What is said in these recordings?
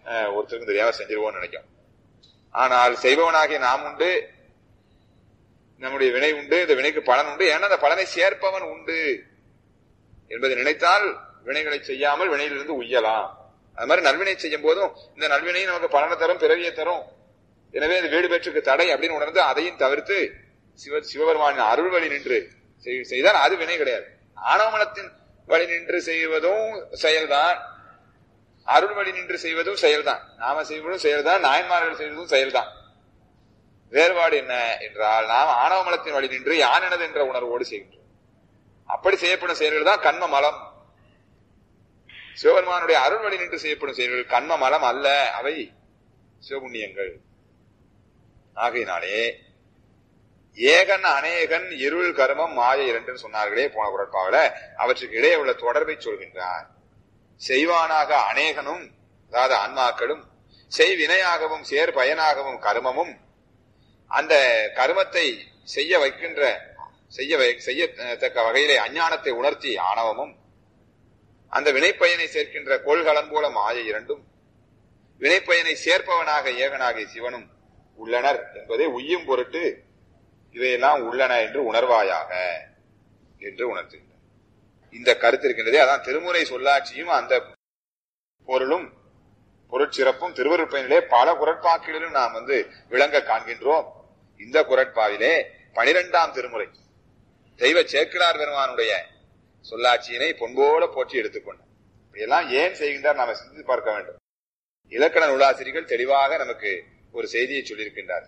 அஹ், ஒருத்தருக்கும் தெரியாம செஞ்சிருவோம்னு நினைக்கும் ஆனால் செய்பவனாகிய நாம் உண்டு நம்முடைய வினை உண்டு இந்த வினைக்கு பலன் உண்டு ஏன்னா அந்த பலனை சேர்ப்பவன் உண்டு என்பதை நினைத்தால் வினைகளை செய்யாமல் வினையிலிருந்து உய்யலாம் அது மாதிரி நல்வினை செய்யும் போதும் இந்த நல்வினை நமக்கு பலனை தரும் பிறவியை தரும் எனவே அது வீடு பெற்றுக்கு தடை அப்படின்னு உணர்ந்து அதையும் தவிர்த்து சிவ சிவபெருமானின் அருள் வழி நின்று செய்- செய்தால் அது வினை கிடையாது ஆணவமலத்தின் வழி நின்று செய்வதும் செயல்தான் அருள் வழி நின்று செய்வதும் செயல்தான் நாம செய்வதும் செயல்தான் நாயன்மார்கள் செய்வதும் செயல்தான் வேறுபாடு என்ன என்றால் நாம் ஆணவமலத்தின் வழி நின்று யானினது என்ற உணர்வோடு செய்கின்றோம் அப்படி செய்யப்படும் செயல்கள் தான் கண்ம மலம் சிவபெருமானுடைய அருள் வழி நின்று செய்யப்படும் செயல்கள் கண்ம மலம் அல்ல அவை சிவபுண்ணியங்கள் ஆகையினாலே ஏகன் அநேகன் இருள் கர்மம் மாய இரண்டுன்னு சொன்னார்களே போன குரட்பாவில அவற்றுக்கு இடையே உள்ள தொடர்பை சொல்கின்றார் செய்வானாக அநேகனும் அதாவது ஆன்மாக்களும் செய்வினையாகவும் சேர் பயனாகவும் கர்மமும் அந்த கர்மத்தை செய்ய வைக்கின்ற செய்ய வை- செய்யத்தக்க வகையிலே அஞ்ஞானத்தை உணர்த்தி ஆணவமும் அந்த வினைப்பயனை சேர்க்கின்ற கோள்களன் போல மாய இரண்டும் வினைப்பயனை சேர்ப்பவனாக ஏகனாகிய சிவனும் உள்ளனர் என்பதை உய்யும் பொருட்டு இவையெல்லாம் உள்ளன என்று உணர்வாயாக என்று உணர்த்துகின்றனர் இந்த கருத்து இருக்கின்றதே அதான் திருமுறை சொல்லாட்சியும் அந்த பொருளும் பொருட்சிறப்பும் திருவருட்பயனிலே பல குரட்பாக்களிலும் நாம் வந்து விளங்க காண்கின்றோம் இந்த குரட்பாவிலே பனிரெண்டாம் திருமுறை தெய்வ சேக்கிழார் பெருமானுடைய சொல்லாட்சியினை பொன்போல போற்றி எடுத்துக்கொண்டார் இப்படியெல்லாம் ஏன் செய்கின்றார் நாம சிந்தித்து பார்க்க வேண்டும் இலக்கண நூலாசிரியர்கள் தெளிவாக நமக்கு ஒரு செய்தியை சொல்லியிருக்கின்றார்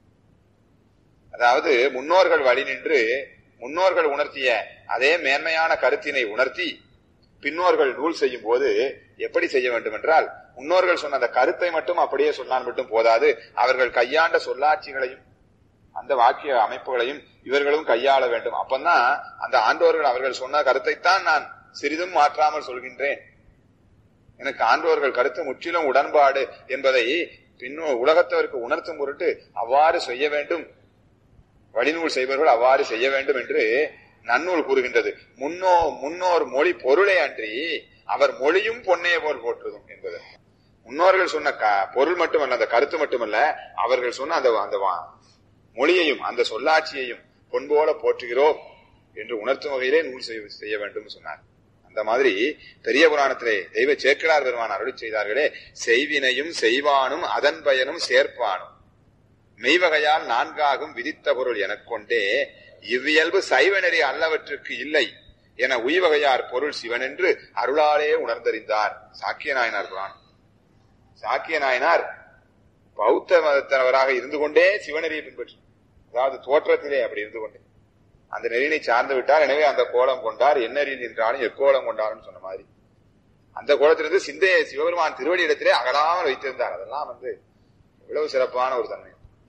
அதாவது முன்னோர்கள் வழி நின்று முன்னோர்கள் உணர்த்திய அதே மேன்மையான கருத்தினை உணர்த்தி பின்னோர்கள் நூல் செய்யும் போது எப்படி செய்ய வேண்டும் என்றால் முன்னோர்கள் சொன்ன அந்த கருத்தை மட்டும் அப்படியே சொன்னால் மட்டும் போதாது அவர்கள் கையாண்ட சொல்லாட்சிகளையும் அந்த வாக்கிய அமைப்புகளையும் இவர்களும் கையாள வேண்டும் அப்பந்தான் அந்த ஆண்டோர்கள் அவர்கள் சொன்ன கருத்தைத்தான் நான் சிறிதும் மாற்றாமல் சொல்கின்றேன் எனக்கு ஆண்டோர்கள் கருத்து முற்றிலும் உடன்பாடு என்பதை பின்னோ உலகத்தவருக்கு உணர்த்தும் பொருட்டு அவ்வாறு செய்ய வேண்டும் வழிநூல் செய்பவர்கள் அவ்வாறு செய்ய வேண்டும் என்று நன்னூல் கூறுகின்றது முன்னோ முன்னோர் மொழி பொருளே அன்றி அவர் மொழியும் பொன்னே போல் போற்றுதும் என்பது முன்னோர்கள் சொன்ன க- பொருள் மட்டுமல்ல அந்த கருத்து மட்டுமல்ல அவர்கள் சொன்ன அந்த அந்த வா- மொழியையும் அந்த சொல்லாட்சியையும் பொன்போல போற்றுகிறோம் என்று உணர்த்தும் வகையிலே நூல் செய்ய செய்ய வேண்டும் சொன்னார் அந்த மாதிரி பெரிய புராணத்திலே தெய்வ சேக்கிழார் பெருமான் அருளி செய்தார்களே செய்வினையும் செய்வானும் அதன் பயனும் சேர்ப்பானும் மெய்வகையால் நான்காகும் விதித்த பொருள் எனக் கொண்டே இவ்வியல்பு சைவநெறி அல்லவற்றுக்கு இல்லை என உய்வகையார் பொருள் சிவனென்று அருளாலே உணர்ந்தறிந்தார் சாக்கிய நாயனார் புராணம் சாக்கிய நாயனார் பௌத்த மதத்தனவராக இருந்து கொண்டே சிவநெறியை பின்பற்றி அதாவது தோற்றத்திலே அப்படி இருந்து கொண்டே அந்த நெறியினை சார்ந்து விட்டார் எனவே அந்த கோலம் கொண்டார் என்ன நெறியில் நின்றாலும் எக்கோலம் கொண்டார்னு சொன்ன மாதிரி அந்த கோலத்திலிருந்து சிந்தையை சிவபெருமான் திருவடி இடத்திலே அகலாமல் வைத்திருந்தார் அதெல்லாம் வந்து எவ்வளவு சிறப்பான ஒரு தன்மை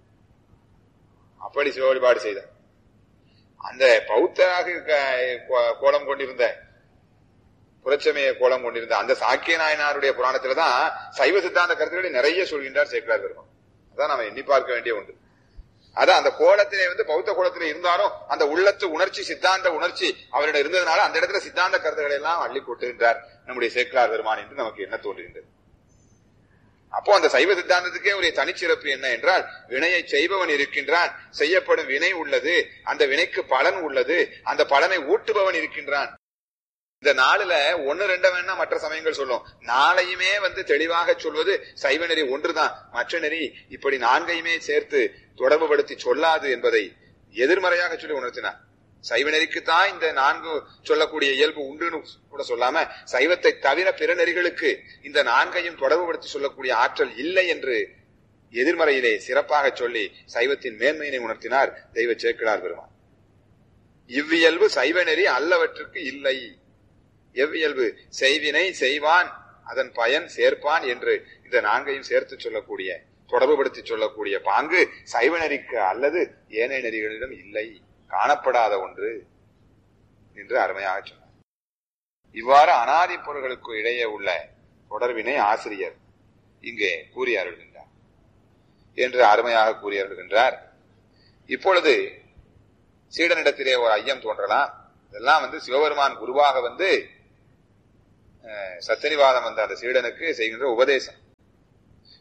அப்படி சிவ வழிபாடு செய்தார் அந்த பௌத்தராக க- கோ- கோலம் கொண்டிருந்த புரட்சமய கோலம் கொண்டிருந்த அந்த சாக்கிய நாயனாருடைய புராணத்துல தான் சைவ சித்தாந்த கருத்துக்களை நிறைய சொல்கின்றார் சேக்கலார் பெருமான் அதான் நாம எண்ணி பார்க்க வேண்டிய ஒன்று அதான் அந்த கோலத்திலே வந்து பௌத்த கோலத்திலே இருந்தாலும் அந்த உள்ளத்து உணர்ச்சி சித்தாந்த உணர்ச்சி அவரிடம் இருந்ததுனால அந்த இடத்துல சித்தாந்த கருத்துக்களை எல்லாம் அள்ளி கொட்டுகின்றார் நம்முடைய சேக்கலார் பெருமான் என்று நமக்கு என்ன தோன்றுகின்றது அப்போ அந்த சைவ சித்தாந்தத்துக்கே ஒரு தனிச்சிறப்பு என்ன என்றால் வினையை செய்பவன் இருக்கின்றான் செய்யப்படும் வினை உள்ளது அந்த வினைக்கு பலன் உள்ளது அந்த பலனை ஊட்டுபவன் இருக்கின்றான் இந்த நாளுல ஒன்னு ரெண்ட வேணா மற்ற சமயங்கள் சொல்லும் நாளையுமே வந்து தெளிவாக சொல்வது சைவ நெறி ஒன்றுதான் மற்ற நெறி இப்படி நான்கையுமே சேர்த்து தொடர்புபடுத்தி சொல்லாது என்பதை எதிர்மறையாக சொல்லி உணர்த்தினார் சைவ நெறிக்குத்தான் இந்த நான்கு சொல்லக்கூடிய இயல்பு உண்டுன்னு கூட சொல்லாம சைவத்தை தவிர பிற நெறிகளுக்கு இந்த நான்கையும் தொடர்புபடுத்தி சொல்லக்கூடிய ஆற்றல் இல்லை என்று எதிர்மறையிலே சிறப்பாக சொல்லி சைவத்தின் மேன்மையினை உணர்த்தினார் தெய்வ சேக்கிழார் பெருமான் இவ்வியல்பு சைவ நெறி அல்லவற்றுக்கு இல்லை எவ்வியல்பு செய்வினை செய்வான் அதன் பயன் சேர்ப்பான் என்று இந்த நான்கையும் சேர்த்து சொல்லக்கூடிய தொடர்புபடுத்தி சொல்லக்கூடிய பாங்கு சைவ நெறிக்கு அல்லது ஏனைய நெறிகளிடம் இல்லை காணப்படாத ஒன்று என்று அருமையாக சொன்னார் இவ்வாறு அனாதி பொருள்களுக்கு இடையே உள்ள தொடர்பினை ஆசிரியர் இங்கே கூறி அருள்கின்றார் என்று அருமையாக கூறி அருள்கின்றார் இப்பொழுது சீடனிடத்திலே ஒரு ஐயம் தோன்றலாம் இதெல்லாம் வந்து சிவபெருமான் குருவாக வந்து அஹ், சத்தியனிவாதம் வந்த அந்த சீடனுக்கு செய்கின்ற உபதேசம்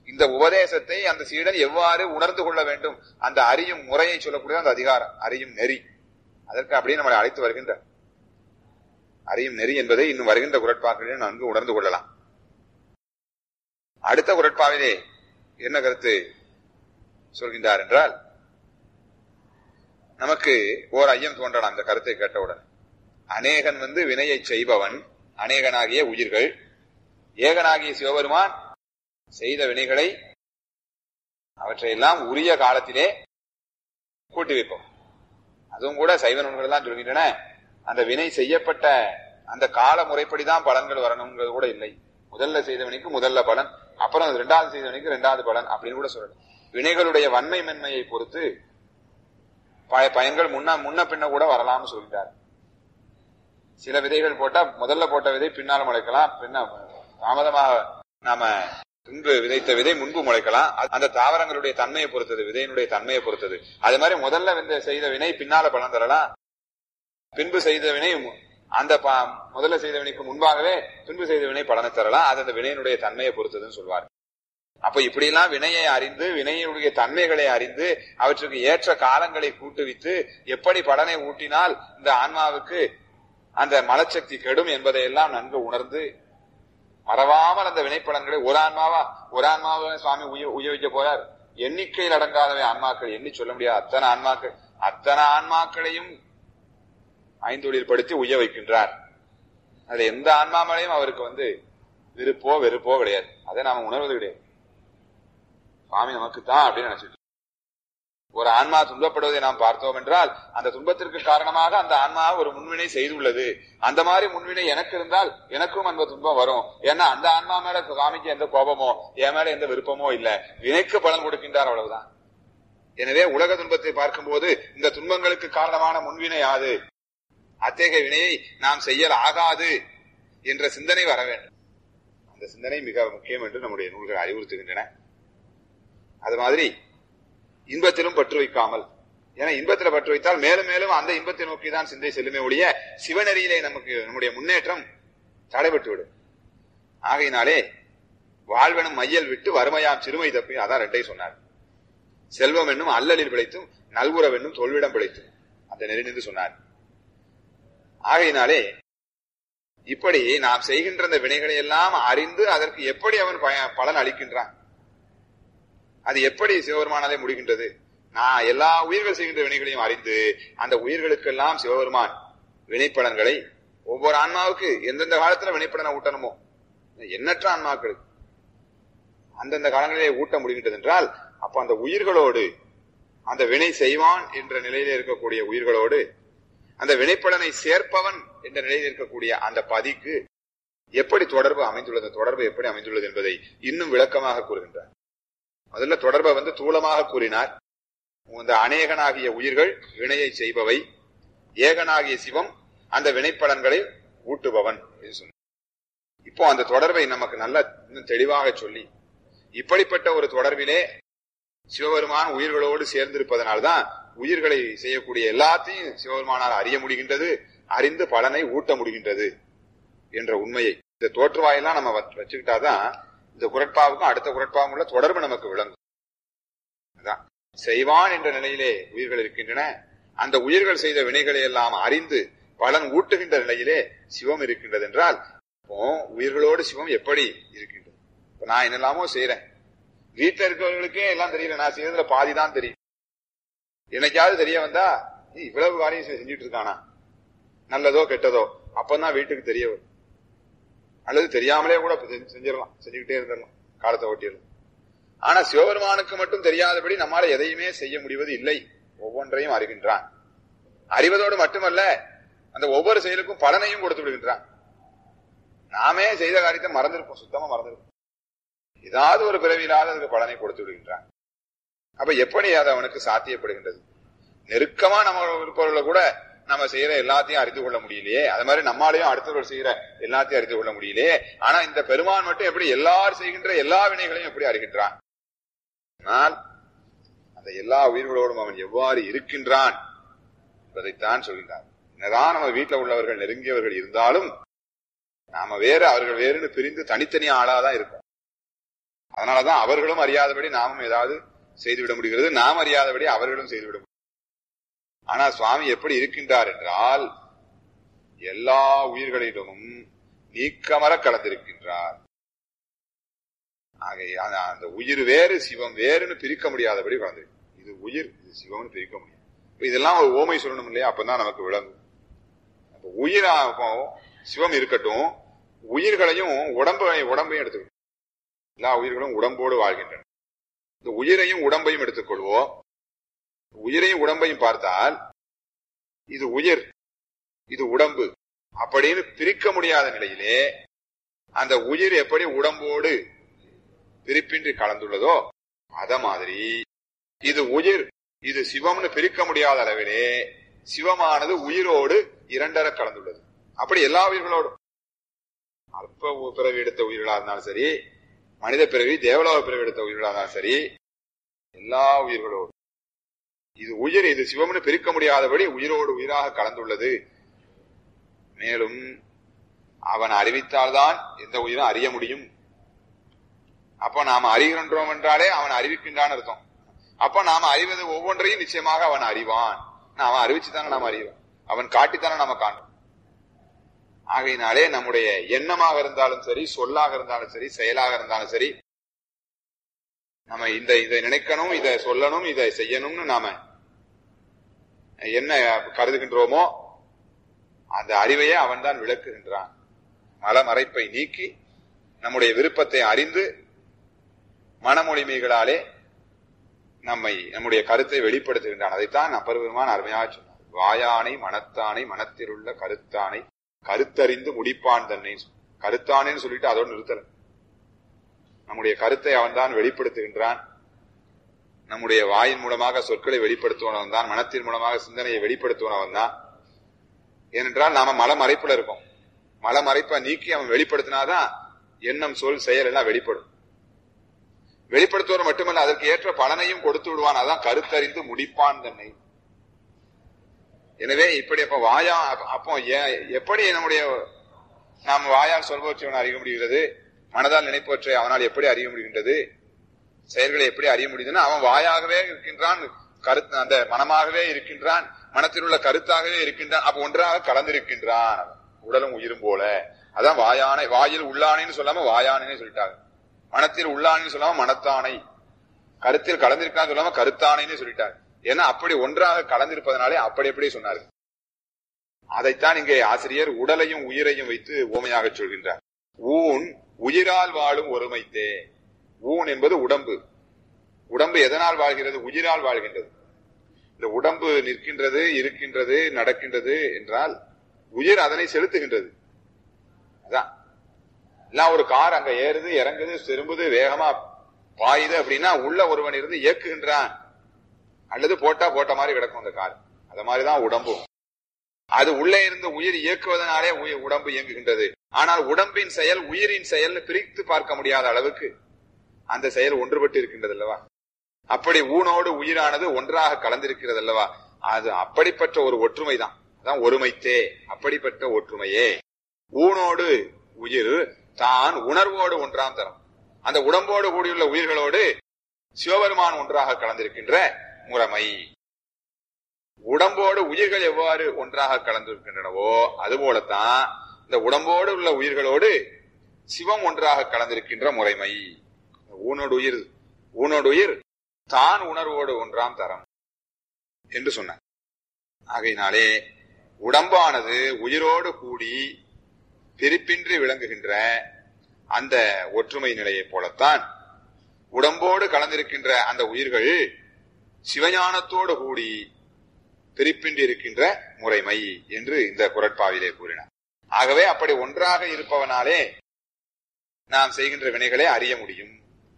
இந்த உபதேசத்தை அந்த சீடன் எவ்வாறு உணர்ந்து கொள்ள வேண்டும் அந்த அறியும் முறையை சொல்லக்கூடிய அந்த அதிகாரம் அறியும் நெறி அதற்கு அப்படியே நம்மளை அழைத்து வருகின்ற அறியும் நெறி என்பதை இன்னும் வருகின்ற குரட்பாக்களில் நன்கு உணர்ந்து கொள்ளலாம் அடுத்த குரட்பாவிலே என்ன கருத்து சொல்கின்றார் என்றால் நமக்கு ஓர் ஐயம் தோன்றலாம் அந்த கருத்தை கேட்டவுடன் அநேகன் வந்து வினையை செய்பவன் அநேகனாகிய உயிர்கள் ஏகனாகிய சிவபெருமான் செய்த வினைகளை அவற்றையெல்லாம் உரிய காலத்திலே கூட்டி வைப்போம் அதுவும் கூட சைவ நூல்கள் தான் சொல்கின்றன அந்த வினை செய்யப்பட்ட அந்த கால முறைப்படிதான் பலன்கள் வரணுங்கிறது கூட இல்லை முதல்ல செய்தவனுக்கு முதல்ல பலன் அப்புறம் இரண்டாவது செய்தவனுக்கு இரண்டாவது பலன் அப்படின்னு கூட சொல்லணும் வினைகளுடைய வன்மை மென்மையை பொறுத்து ப- பயன்கள் முன்ன முன்ன பின்ன கூட வரலாம்னு சொல்லிட்டார் சில விதைகள் போட்டா முதல்ல போட்ட விதை பின்னால முளைக்கலாம் பின்ன தாமதமாக நாம முன்பு விதைத்த விதை முன்பு முளைக்கலாம் அது- அந்த தாவரங்களுடைய தன்மையை பொறுத்தது விதையினுடைய தன்மையை பொறுத்தது அது மாதிரி முதல்ல வந்து செய்த வினை பின்னால பலன் தரலாம் பின்பு செய்த வினை மு- அந்த ப- முதல்ல செய்த வினைக்கு முன்பாகவே பின்பு செய்த வினை பலனை தரலாம் அது அந்த வினையினுடைய தன்மையை பொறுத்ததுன்னு சொல்வார் அப்ப இப்படியெல்லாம் வினையை அறிந்து வினையினுடைய தன்மைகளை அறிந்து அவற்றுக்கு ஏற்ற காலங்களை கூட்டுவித்து எப்படி பலனை ஊட்டினால் இந்த ஆன்மாவுக்கு அந்த மலச்சக்தி கெடும் என்பதை எல்லாம் நன்கு உணர்ந்து மறவாமல் அந்த வினைப்பலன்களை ஒரு ஆன்மாவா ஒரு ஆன்மாவை சுவாமி உய உயர்விக்க போறார் எண்ணிக்கையில் அடங்காதவை ஆன்மாக்கள் எண்ணி சொல்ல முடியாது அத்தனை ஆன்மாக்கள் அத்தனை ஆன்மாக்களையும் ஐந்தொழில் படுத்தி உய்ய வைக்கின்றார் அதுல எந்த ஆன்மா மேலையும் அவருக்கு வந்து விருப்போ வெறுப்போ கிடையாது அதை நாம உணர்வது கிடையாது சுவாமி நமக்கு தான் அப்படின்னு நினைச்சிட்டு ஒரு ஆன்மா துன்பப்படுவதை நாம் பார்த்தோம் என்றால் அந்த துன்பத்திற்கு காரணமாக அந்த ஆன்மா ஒரு முன்வினை செய்துள்ளது அந்த மாதிரி முன்வினை எனக்கு இருந்தால் எனக்கும் அந்த துன்பம் வரும் ஏன்னா அந்த ஆன்மா மேல சுவாமிக்கு எந்த கோபமோ என் மேல எந்த விருப்பமோ இல்ல வினைக்கு பலன் கொடுக்கின்றார் அவ்வளவுதான் எனவே உலக துன்பத்தை பார்க்கும்போது இந்த துன்பங்களுக்கு காரணமான முன்வினை யாது அத்தகைய வினையை நாம் செய்யல் ஆகாது என்ற சிந்தனை வர வேண்டும் அந்த சிந்தனை மிக முக்கியம் என்று நம்முடைய நூல்கள் அறிவுறுத்துகின்றன அது மாதிரி இன்பத்திலும் பற்று வைக்காமல் ஏன்னா இன்பத்துல பற்று வைத்தால் மேலும் மேலும் அந்த இன்பத்தை நோக்கி தான் சிந்தை செல்லுமே ஒழிய சிவநெறியிலே நமக்கு நம்முடைய முன்னேற்றம் தடைபட்டு விடும் ஆகையினாலே வாழ்வெனும் மையல் விட்டு வறுமையாம் சிறுமை தப்பி அதான் ரெண்டை சொன்னார் செல்வம் என்னும் அல்லலில் பிழைத்தும் நல்குறவென்னும் என்னும் தொல்விடம் பிழைத்தும் அந்த நெறி நின்று சொன்னார் ஆகையினாலே இப்படி நாம் செய்கின்ற இந்த வினைகளை எல்லாம் அறிந்து அதற்கு எப்படி அவன் பய- பலன் அளிக்கின்றான் அது எப்படி சிவபெருமானாலே முடிகின்றது நான் எல்லா உயிர்கள் செய்கின்ற வினைகளையும் அறிந்து அந்த உயிர்களுக்கெல்லாம் சிவபெருமான் வினைப்பலன்களை ஒவ்வொரு ஆன்மாவுக்கு எந்தெந்த காலத்துல வினைப்பலனை ஊட்டணுமோ எண்ணற்ற ஆன்மாக்களுக்கு அந்தந்த காலங்களிலே ஊட்ட முடிகின்றது என்றால் அப்ப அந்த உயிர்களோடு அந்த வினை செய்வான் என்ற நிலையிலே இருக்கக்கூடிய உயிர்களோடு அந்த வினைப்பலனை சேர்ப்பவன் என்ற நிலையில் இருக்கக்கூடிய அந்த பதிக்கு எப்படி தொடர்பு அமைந்துள்ளது தொடர்பு எப்படி அமைந்துள்ளது என்பதை இன்னும் விளக்கமாக கூறுகின்றார் முதல்ல தொடர்பை வந்து தூளமாக கூறினார் இந்த அநேகனாகிய உயிர்கள் வினையை செய்பவை ஏகனாகிய சிவம் அந்த வினைப்பலன்களை ஊட்டுபவன் என்று சொன்னார் இப்போ அந்த தொடர்பை நமக்கு நல்ல இன்னும் தெளிவாக சொல்லி இப்படிப்பட்ட ஒரு தொடர்பிலே சிவபெருமான் உயிர்களோடு சேர்ந்திருப்பதனால்தான் உயிர்களை செய்யக்கூடிய எல்லாத்தையும் சிவபெருமானால் அறிய முடிகின்றது அறிந்து பலனை ஊட்ட முடிகின்றது என்ற உண்மையை இந்த தோற்றுவாயெல்லாம் நம்ம வச்சு- வச்சுக்கிட்டாதான் இந்த குரட்பாவுக்கும் அடுத்த குரட்பாவும் உள்ள தொடர்பு நமக்கு விளங்கும் அதான் செய்வான் என்ற நிலையிலே உயிர்கள் இருக்கின்றன அந்த உயிர்கள் செய்த வினைகளை எல்லாம் அறிந்து பலன் ஊட்டுகின்ற நிலையிலே சிவம் இருக்கின்றது என்றால் இப்போ உயிர்களோடு சிவம் எப்படி இருக்கின்றது இப்ப நான் என்னெல்லாமோ செய்யறேன் வீட்டுல இருக்கிறவர்களுக்கே எல்லாம் தெரியல நான் செய்யறதுல பாதி தான் தெரியும் என்னைக்காவது தெரிய வந்தா "நீ இவ்வளவு காரியம் செ- செஞ்சுட்டு இருக்கானா நல்லதோ கெட்டதோ அப்பதான் வீட்டுக்கு தெரிய வரும் அல்லது தெரியாமலே கூட செஞ்சு- செஞ்சிடலாம் செஞ்சுக்கிட்டே இருந்துடலாம் காலத்தை ஓட்டிடலாம் ஆனா சிவபெருமானுக்கு மட்டும் தெரியாதபடி நம்மால எதையுமே செய்ய முடிவது இல்லை ஒவ்வொன்றையும் அறிகின்றான் அறிவதோடு மட்டுமல்ல அந்த ஒவ்வொரு செயலுக்கும் பலனையும் கொடுத்து விடுகின்றான் நாமே செய்த காரியத்தை மறந்திருப்போம் சுத்தமா மறந்திருப்போம் ஏதாவது ஒரு பிறவியிலாவது அதுக்கு பலனை கொடுத்து விடுகின்றான் அப்ப எப்படி அது அவனுக்கு சாத்தியப்படுகின்றது நெருக்கமா நம்ம இருப்பவர்களை கூட நம்ம செய்யற எல்லாத்தையும் அறிந்து கொள்ள முடியலையே அது மாதிரி நம்மாலையும் அடுத்தவர்கள் செய்யற எல்லாத்தையும் அறிந்து கொள்ள முடியலையே ஆனா இந்த பெருமான் மட்டும் எப்படி எல்லாரும் செய்கின்ற எல்லா வினைகளையும் எப்படி அறிகின்றான் ஆனால் அந்த எல்லா உயிர்களோடும் அவன் எவ்வாறு இருக்கின்றான் என்பதைத்தான் சொல்கின்றான் என்னதான் நம்ம வீட்டுல உள்ளவர்கள் நெருங்கியவர்கள் இருந்தாலும் நாம வேற அவர்கள் வேறுன்னு பிரிந்து தனித்தனி ஆளாதான் இருக்கும் அதனாலதான் அவர்களும் அறியாதபடி நாமும் ஏதாவது செய்துவிட முடிகிறது நாம் அறியாதபடி அவர்களும் செய்துவிட முடியும் ஆனா சுவாமி எப்படி இருக்கின்றார் என்றால் எல்லா உயிர்களிடமும் நீக்கமர கலந்திருக்கின்றார் ஆக அந்த உயிர் வேறு சிவம் வேறுன்னு பிரிக்க முடியாதபடி கலந்து இது உயிர் இது சிவம்னு பிரிக்க முடியும் இப்ப இதெல்லாம் ஒரு ஓமை சொல்லணும் இல்லையா அப்பதான் நமக்கு விளங்கும் அப்ப உயிராகும் சிவம் இருக்கட்டும் உயிர்களையும் உடம்பை உடம்பையும் எடுத்துக்கணும் எல்லா உயிர்களும் உடம்போடு வாழ்கின்றன இந்த உயிரையும் உடம்பையும் எடுத்துக்கொள்வோம் உயிரையும் உடம்பையும் பார்த்தால் இது உயிர் இது உடம்பு அப்படின்னு பிரிக்க முடியாத நிலையிலே அந்த உயிர் எப்படி உடம்போடு பிரிப்பின்றி கலந்துள்ளதோ அத மாதிரி இது உயிர் இது சிவம்னு பிரிக்க முடியாத அளவிலே சிவமானது உயிரோடு இரண்டர கலந்துள்ளது அப்படி எல்லா உயிர்களோடும் அல்ப பிறவி எடுத்த உயிர்களா இருந்தாலும் சரி மனித பிறவி தேவலோக பிறவி எடுத்த உயிர்களா இருந்தாலும் சரி எல்லா உயிர்களோடும் இது உயிர் இது சிவம்னு பிரிக்க முடியாதபடி உயிரோடு உயிராக கலந்துள்ளது மேலும் அவன் அறிவித்தால்தான் எந்த உயிரும் அறிய முடியும் அப்ப நாம அறிகின்றோம் என்றாலே அவன் அறிவிக்கின்றான் அர்த்தம் அப்ப நாம அறிவது ஒவ்வொன்றையும் நிச்சயமாக அவன் அறிவான் அவன் அறிவிச்சுதானே நாம அறிவோம் அவன் காட்டித்தானே நாம காண்போம் ஆகையினாலே நம்முடைய எண்ணமாக இருந்தாலும் சரி சொல்லாக இருந்தாலும் சரி செயலாக இருந்தாலும் சரி நம்ம இந்த இதை நினைக்கணும் இதை சொல்லணும் இதை செய்யணும்னு நாம என்ன கருதுகின்றோமோ அந்த அறிவையே அவன் தான் விளக்குகின்றான் மலமறைப்பை நீக்கி நம்முடைய விருப்பத்தை அறிந்து மனமொழிமைகளாலே நம்மை நம்முடைய கருத்தை வெளிப்படுத்துகின்றான் அதைத்தான் அப்பருவமான அருமையாக சொன்னார் வாயானை மனத்தானை மனத்திலுள்ள கருத்தானை கருத்தறிந்து முடிப்பான் தன்னை கருத்தானேன்னு சொல்லிட்டு அதோடு நிறுத்தல நம்முடைய கருத்தை அவன் தான் வெளிப்படுத்துகின்றான் நம்முடைய வாயின் மூலமாக சொற்களை வெளிப்படுத்துவனவன் தான் மனத்தின் மூலமாக சிந்தனையை வெளிப்படுத்துவனவன் தான் ஏனென்றால் நாம மலமறைப்புல இருக்கோம் மலமறைப்பை நீக்கி அவன் வெளிப்படுத்தினாதான் எண்ணம் சொல் செயல் எல்லாம் வெளிப்படும் வெளிப்படுத்துவது மட்டுமல்ல அதற்கு ஏற்ற பலனையும் கொடுத்து விடுவான் அதான் கருத்தறிந்து முடிப்பான் தன்னை எனவே இப்படி அப்ப வாயா அப்போ எப்படி நம்முடைய நாம் வாயால் சொல்பவற்றை அறிய முடிகிறது மனதால் நினைப்பவற்றை அவனால் எப்படி அறிய முடிகின்றது செயல்களை எப்படி அறிய முடியுதுன்னா அவன் வாயாகவே இருக்கின்றான் கருத்து அந்த மனமாகவே இருக்கின்றான் மனத்தில் உள்ள கருத்தாகவே இருக்கின்றான் அப்ப ஒன்றாக கலந்திருக்கின்றான் உடலும் உயிரும் போல அதான் வாயானை வாயில் உள்ளானைன்னு சொல்லாம வாயானே சொல்லிட்டாங்க மனத்தில் உள்ளானைன்னு சொல்லாம மனத்தானை கருத்தில் கலந்திருக்கான்னு சொல்லாம கருத்தானைன்னு சொல்லிட்டாங்க ஏன்னா அப்படி ஒன்றாக கலந்திருப்பதனாலே அப்படி எப்படி சொன்னாரு அதைத்தான் இங்கே ஆசிரியர் உடலையும் உயிரையும் வைத்து ஓமையாக சொல்கின்றார் ஊன் உயிரால் வாழும் ஒருமைத்தே ஊன் என்பது உடம்பு உடம்பு எதனால் வாழ்கிறது உயிரால் வாழ்கின்றது இந்த உடம்பு நிற்கின்றது இருக்கின்றது நடக்கின்றது என்றால் உயிர் அதனை செலுத்துகின்றது அதான் எல்லாம் ஒரு கார் அங்க ஏறுது இறங்குது திரும்புது வேகமா பாயுது அப்படின்னா உள்ள ஒருவன் இருந்து இயக்குகின்றான் அல்லது போட்டா போட்ட மாதிரி கிடக்கும் அந்த கார் அது மாதிரிதான் உடம்பும் அது உள்ளே இருந்து உயிர் இயக்குவதனாலே உடம்பு இயங்குகின்றது ஆனால் உடம்பின் செயல் உயிரின் செயல் பிரித்து பார்க்க முடியாத அளவுக்கு அந்த செயல் ஒன்றுபட்டு இருக்கின்றது அல்லவா அப்படி ஊனோடு உயிரானது ஒன்றாக கலந்திருக்கிறது அல்லவா அது அப்படிப்பட்ட ஒரு ஒற்றுமை தான் அதான் ஒருமைத்தே அப்படிப்பட்ட ஒற்றுமையே ஊனோடு உயிர் தான் உணர்வோடு ஒன்றாம் தரம் அந்த உடம்போடு கூடியுள்ள உயிர்களோடு சிவபெருமான் ஒன்றாக கலந்திருக்கின்ற முறைமை உடம்போடு உயிர்கள் எவ்வாறு ஒன்றாக கலந்திருக்கின்றனவோ அதுபோலத்தான் இந்த உடம்போடு உள்ள உயிர்களோடு சிவம் ஒன்றாக கலந்திருக்கின்ற முறைமை ஊனோடு உயிர் ஊனோடு உயிர் தான் உணர்வோடு ஒன்றாம் தரம் என்று சொன்னார் ஆகையினாலே உடம்பானது உயிரோடு கூடி பிரிப்பின்றி விளங்குகின்ற அந்த ஒற்றுமை நிலையைப் போலத்தான் உடம்போடு கலந்திருக்கின்ற அந்த உயிர்கள் சிவஞானத்தோடு கூடி பிரிப்பின்றி இருக்கின்ற முறைமை என்று இந்த குரட்பாவிலே கூறினார் ஆகவே அப்படி ஒன்றாக இருப்பவனாலே நாம் செய்கின்ற வினைகளை அறிய முடியும்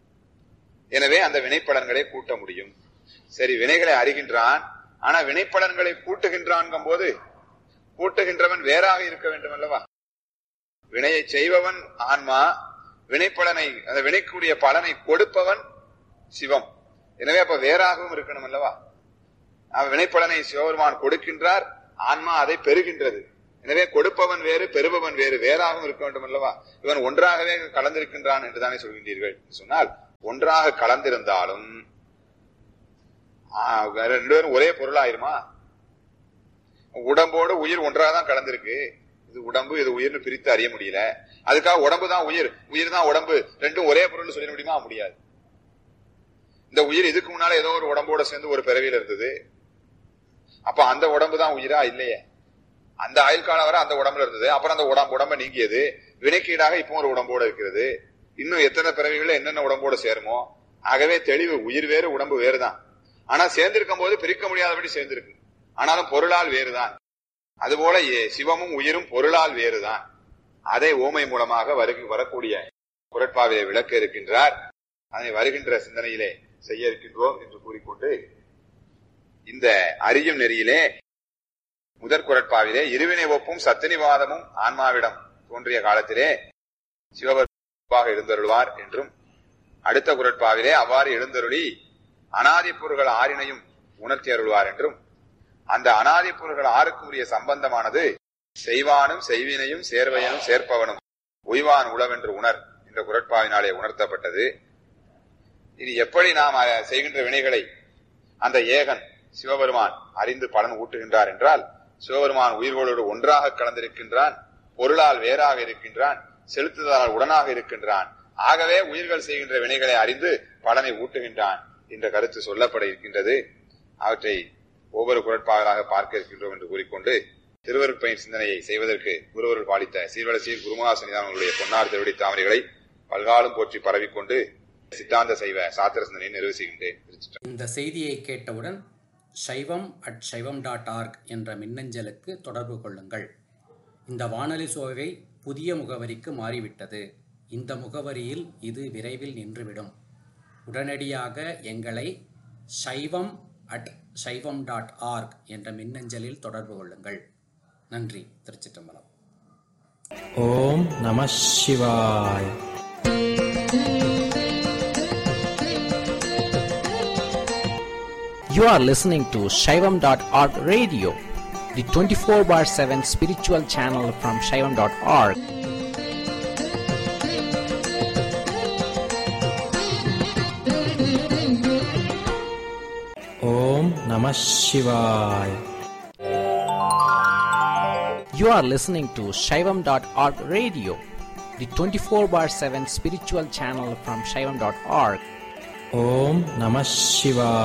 எனவே அந்த வினைப்பலன்களை கூட்ட முடியும் சரி வினைகளை அறிகின்றான் ஆனா வினைப்பலன்களை கூட்டுகின்றான் போது கூட்டுகின்றவன் வேறாக இருக்க வேண்டும் அல்லவா வினையை செய்பவன் ஆன்மா வினைப்பலனை அந்த வினைக்குரிய பலனை கொடுப்பவன் சிவம் எனவே அப்ப வேறாகவும் இருக்கணும் அல்லவா அவன் வினைப்பலனை சிவபெருமான் கொடுக்கின்றார் ஆன்மா அதை பெறுகின்றது எனவே கொடுப்பவன் வேறு பெறுபவன் வேறு வேறாகவும் இருக்க வேண்டும் அல்லவா இவன் ஒன்றாகவே கலந்திருக்கின்றான் என்றுதானே சொல்கின்றீர்கள் சொன்னால் ஒன்றாக கலந்திருந்தாலும் ஆ, வேற ரெண்டு பேரும் ஒரே பொருளாயிருமா உடம்போடு உயிர் ஒன்றாக தான் கலந்திருக்கு இது உடம்பு இது உயிர்னு பிரித்து அறிய முடியல அதுக்காக உடம்பு தான் உயிர் உயிர் தான் உடம்பு ரெண்டும் ஒரே பொருள் சொல்லிட முடியுமா முடியாது இந்த உயிர் இதுக்கு முன்னால ஏதோ ஒரு உடம்போட சேர்ந்து ஒரு பிறவியில இருந்தது அப்ப அந்த உடம்பு தான் உயிரா இல்லையே அந்த ஆயுள் காலம் வரை அந்த உடம்புல இருந்தது அப்புறம் அந்த உடம்பு உடம்ப நீங்கியது வினைக்கீடாக இப்போ ஒரு உடம்போட இருக்கிறது இன்னும் எத்தனை பிறவிகள்ல என்னென்ன உடம்போட சேருமோ ஆகவே தெளிவு உயிர் வேறு உடம்பு வேறுதான் ஆனா சேர்ந்திருக்கும் போது பிரிக்க முடியாதபடி சேர்ந்திருக்கு ஆனாலும் பொருளால் வேறுதான் அதுபோல ஏ- சிவமும் உயிரும் பொருளால் வேறுதான் அதை ஓமை மூலமாக வருகி வரக்கூடிய குரட்பாவிலே விளக்க இருக்கின்றார் அதை வருகின்ற சிந்தனையிலே செய்ய இருக்கின்றோம் என்று கூறிக்கொண்டு இந்த அறியும் நெறியிலே முதற் குரட்பாவிலே இருவினை ஒப்பும் சத்தினிவாதமும் ஆன்மாவிடம் தோன்றிய காலத்திலே சிவபெருமாக எழுந்தருள்வார் என்றும் அடுத்த குரட்பாவிலே அவ்வாறு எழுந்தருளி அனாதி பொருள்கள் ஆறினையும் உணர்த்தி அருள்வார் என்றும் அந்த அனாதி பொருள்கள் ஆறுக்கும் உரிய சம்பந்தமானது செய்வானும் செய்வினையும் சேர்வையனும் சேர்ப்பவனும் உய்வான் உளவென்று உணர் என்ற குரட்பாவினாலே உணர்த்தப்பட்டது இனி எப்படி நாம் அஹ், செய்கின்ற வினைகளை அந்த ஏகன் சிவபெருமான் அறிந்து பலன் ஊட்டுகின்றார் என்றால் சிவபெருமான் உயிர்களோடு ஒன்றாக கலந்திருக்கின்றான் பொருளால் வேறாக இருக்கின்றான் செலுத்துதலால் உடனாக இருக்கின்றான் ஆகவே உயிர்கள் செய்கின்ற வினைகளை அறிந்து பலனை ஊட்டுகின்றான் என்ற கருத்து சொல்லப்பட இருக்கின்றது அவற்றை ஒவ்வொரு குரட்பாகளாக பார்க்க இருக்கின்றோம் என்று கூறிக்கொண்டு திருவருட்பயன் சிந்தனையை செய்வதற்கு குருவருள் பாலித்த சீர்வல சீர் குருமகாசனிதானங்களுடைய பொன்னார் திருவடி தாமரைகளை பல்காலும் போற்றி பரவிக்கொண்டு சித்தாந்த செய்வ சாத்திர சிந்தனையை நிறைவு செய்கின்றேன் திருச்சிற்றம்பலம். இந்த செய்தியை கேட்டவுடன் சைவம் அட் சைவம் டாட் ஆர்க் என்ற மின்னஞ்சலுக்கு தொடர்பு கொள்ளுங்கள் இந்த வானொலி சோவை புதிய முகவரிக்கு மாறிவிட்டது இந்த முகவரியில் இது விரைவில் நின்றுவிடும் உடனடியாக எங்களை சைவம் அட் சைவம் டாட் ஆர்க் என்ற மின்னஞ்சலில் தொடர்பு கொள்ளுங்கள் நன்றி திருச்சிற்றம்பலம் ஓம் நம சிவாய் You are listening to Shaivam.org radio, the 24 bar 7 spiritual channel from Shaivam.org. Om Namah Shivaya. You are listening to Shaivam.org radio, the 24 bar 7 spiritual channel from Shaivam.org. Om Namah Shivaya.